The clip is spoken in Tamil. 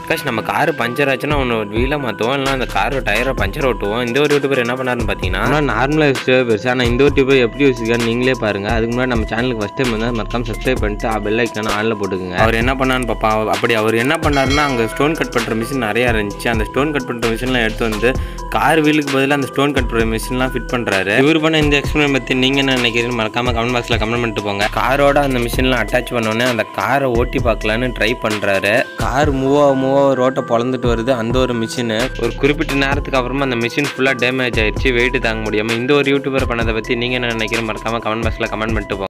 காஷ் நம்ம கார் பஞ்சர் ஆச்சுன்னா ஒன்று வீலை மாற்றுவோம் இல்லைனா அந்த கார் டயரை பஞ்சர் ஓட்டுவோம் இந்த ஒரு யூடியூபர் என்ன பண்ணாருன்னு பார்த்தீங்கன்னா நார்மலாக யூஸ் பெருசு ஆனால் இந்த ஒரு யூடியூபர் எப்படி யூஸ் நீங்களே பாருங்கள் அதுக்கு முன்னாடி நம்ம சேனலுக்கு ஃபஸ்ட் டைம் வந்து மறக்காம சப்ஸ்கிரைப் பண்ணிட்டு பெல் ஐக்கான ஆனில் போட்டுக்கோங்க அவர் என்ன பண்ணான்னு பாப்பா அப்படி அவர் என்ன பண்ணாருன்னா அங்கே ஸ்டோன் கட் பண்ணுற மிஷின் நிறையா இருந்துச்சு அந்த ஸ்டோன் கட் பண்ணுற மிஷின்லாம் எடுத்து வந்து கார் வீலுக்கு பதிலாக அந்த ஸ்டோன் கட் பண்ணுற மிஷின்லாம் ஃபிட் பண்ணுறாரு இவர் பண்ண இந்த எக்ஸ்பெரிமெண்ட் பற்றி நீங்கள் என்ன நினைக்கிறீங்கன்னு மறக்காம கமெண்ட் பாக்ஸில் கமெண்ட் பண்ணிட்டு போங்க காரோட அந்த மிஷின்லாம் அட்டாச் பண்ணோன்னே அந்த காரை ஓட்டி பார்க்கலான்னு ட்ரை பண்ணுறாரு கார் மூவ் ஆக மூவ் ஆக ரோட்டை பொழந்துட்டு வருது அந்த ஒரு மிஷினு ஒரு குறிப்பிட்ட நேரத்துக்கு அப்புறமா அந்த மிஷின் ஃபுல்லாக டேமேஜ் ஆயிடுச்சு வெயிட் தாங்க முடியாமல் இந்த ஒரு யூடியூபர் பண்ணதை பற்றி நீங்கள் என்ன நினைக்கிறீங்க மறக்காம கமெண்ட் பாக்ஸில் கமெண்ட் பண்ணிட்டு போங்க